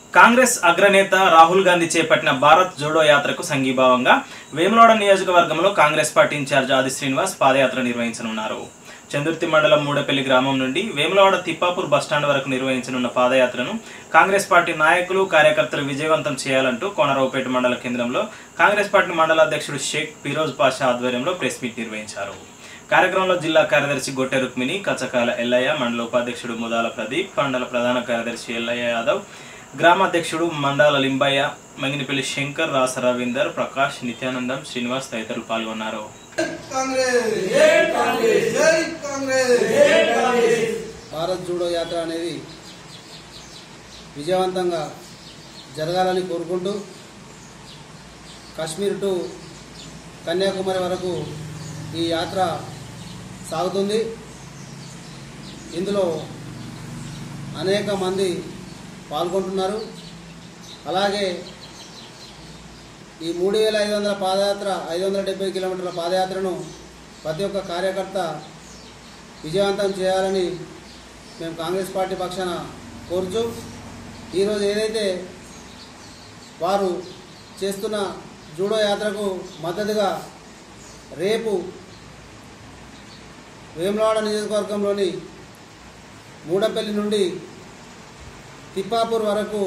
కాంగ్రెస్ అగ్రనేత రాహుల్ గాంధీ చేపట్టిన భారత్ జోడో యాత్రకు సంఘీభావంగా వేములవాడ నియోజకవర్గంలో కాంగ్రెస్ పార్టీ ఇన్ఛార్జ్ ఆది శ్రీనివాస్ పాదయాత్ర నిర్వహించనున్నారు చందుర్తి మండలం మూడపల్లి గ్రామం నుండి వేములవాడ తిప్పాపూర్ బస్టాండ్ వరకు నిర్వహించనున్న పాదయాత్రను కాంగ్రెస్ పార్టీ నాయకులు కార్యకర్తలు విజయవంతం చేయాలంటూ కోనరావుపేట మండల కేంద్రంలో కాంగ్రెస్ పార్టీ మండల అధ్యక్షుడు షేక్ ఫిరోజ్ పాషా ఆధ్వర్యంలో ప్రెస్ మీట్ నిర్వహించారు కార్యక్రమంలో జిల్లా కార్యదర్శి గొట్టె రుక్మిణి కచ్చకాల ఎల్లయ్య మండల ఉపాధ్యక్షుడు ముదాల ప్రదీప్ మండల ప్రధాన కార్యదర్శి ఎల్లయ్య యాదవ్ గ్రామాధ్యక్షుడు మండాల లింబయ్య మంగినపల్లి శంకర్ రాస రవీందర్ ప్రకాష్ నిత్యానందం శ్రీనివాస్ తదితరులు పాల్గొన్నారు కాంగ్రెస్ జై కాంగ్రెస్ జై కాంగ్రెస్ జై కాంగ్రెస్ భారత్ జూడో యాత్ర అనేది విజయవంతంగా జరగాలని కోరుకుంటూ కాశ్మీర్ టు కన్యాకుమారి వరకు ఈ యాత్ర సాగుతుంది ఇందులో అనేక మంది పాల్గొంటున్నారు అలాగే ఈ మూడు వేల ఐదు వందల పాదయాత్ర ఐదు వందల డెబ్బై కిలోమీటర్ల పాదయాత్రను ప్రతి ఒక్క కార్యకర్త విజయవంతం చేయాలని మేము కాంగ్రెస్ పార్టీ పక్షాన కోరుచు ఈరోజు ఏదైతే వారు చేస్తున్న జూడో యాత్రకు మద్దతుగా రేపు వేములవాడ నియోజకవర్గంలోని మూడపల్లి నుండి తిప్పాపూర్ వరకు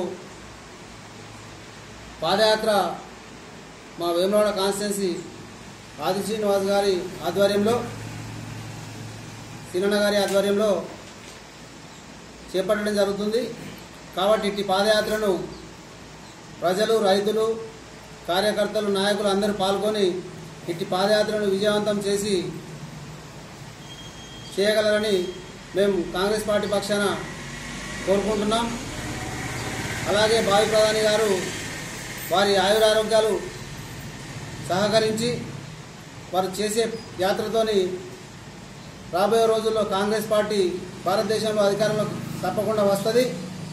పాదయాత్ర మా వేములవాడ కాన్స్టిట్యున్సీ ఆది శ్రీనివాస్ గారి ఆధ్వర్యంలో సినన్న గారి ఆధ్వర్యంలో చేపట్టడం జరుగుతుంది కాబట్టి ఇట్టి పాదయాత్రను ప్రజలు రైతులు కార్యకర్తలు నాయకులు అందరూ పాల్గొని ఇట్టి పాదయాత్రను విజయవంతం చేసి చేయగలరని మేము కాంగ్రెస్ పార్టీ పక్షాన కోరుకుంటున్నాం అలాగే భావి ప్రధాని గారు వారి ఆయురారోగ్యాలు సహకరించి వారు చేసే యాత్రతోని రాబోయే రోజుల్లో కాంగ్రెస్ పార్టీ భారతదేశంలో అధికారంలోకి తప్పకుండా వస్తుంది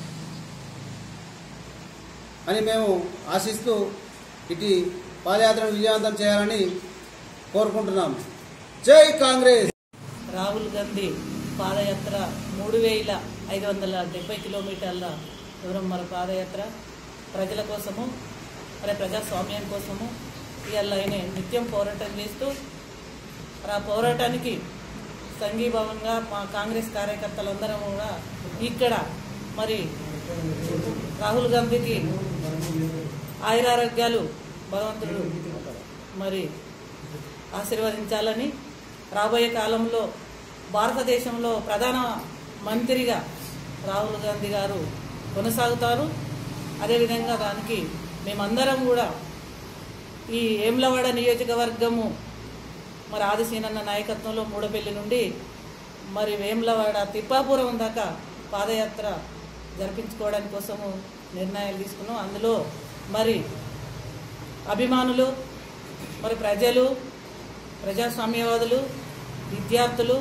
అని మేము ఆశిస్తూ ఇటు పాదయాత్రను విజయవంతం చేయాలని కోరుకుంటున్నాం జై కాంగ్రెస్ రాహుల్ గాంధీ పాదయాత్ర మూడు వేల ఐదు వందల డెబ్బై కిలోమీటర్ల దూరం మన పాదయాత్ర ప్రజల కోసము మరి ప్రజాస్వామ్యం కోసము ఇవాళ ఆయన నిత్యం పోరాటం చేస్తూ మరి ఆ పోరాటానికి సంఘీభావంగా మా కాంగ్రెస్ కార్యకర్తలందరం కూడా ఇక్కడ మరి రాహుల్ గాంధీకి ఆయురారోగ్యాలు భగవంతుడు మరి ఆశీర్వదించాలని రాబోయే కాలంలో భారతదేశంలో ప్రధాన మంత్రిగా రాహుల్ గాంధీ గారు కొనసాగుతారు అదేవిధంగా దానికి మేమందరం కూడా ఈ ఏమ్లవాడ నియోజకవర్గము మరి ఆదిశీనన్న నాయకత్వంలో మూడపల్లి నుండి మరి వేములవాడ తిప్పాపురం దాకా పాదయాత్ర జరిపించుకోవడానికి కోసము నిర్ణయాలు తీసుకున్నాం అందులో మరి అభిమానులు మరి ప్రజలు ప్రజాస్వామ్యవాదులు విద్యార్థులు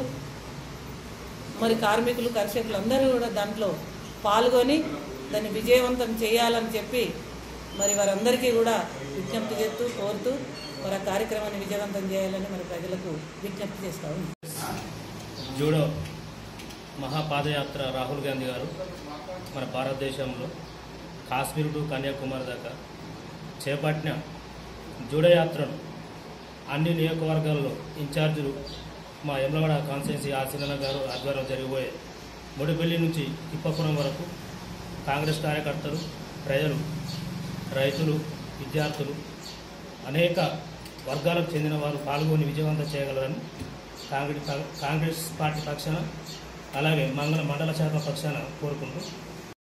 మరి కార్మికులు కర్షకులు అందరూ కూడా దాంట్లో పాల్గొని దాన్ని విజయవంతం చేయాలని చెప్పి మరి వారందరికీ కూడా విజ్ఞప్తి చేస్తూ కోరుతూ మరి ఆ కార్యక్రమాన్ని విజయవంతం చేయాలని మరి ప్రజలకు విజ్ఞప్తి చేస్తా ఉన్నాం జూడో మహాపాదయాత్ర రాహుల్ గాంధీ గారు మన భారతదేశంలో కాశ్మీర్ టు కన్యాకుమారి దాకా చేపట్టిన జూడో యాత్రను అన్ని నియోజకవర్గాల్లో ఇన్ఛార్జీలు మా యమలవాడ కాన్స్టిట్యున్సీ ఆశీలన గారు ఆధ్వర్యం జరిగిపోయే ముడిపల్లి నుంచి తిప్పపురం వరకు కాంగ్రెస్ కార్యకర్తలు ప్రజలు రైతులు విద్యార్థులు అనేక వర్గాలకు చెందిన వారు పాల్గొని విజయవంతం చేయగలరని కాంగ్రెస్ కాంగ్రెస్ పార్టీ పక్షాన అలాగే మంగళ మండల శాఖ పక్షాన కోరుకుంటూ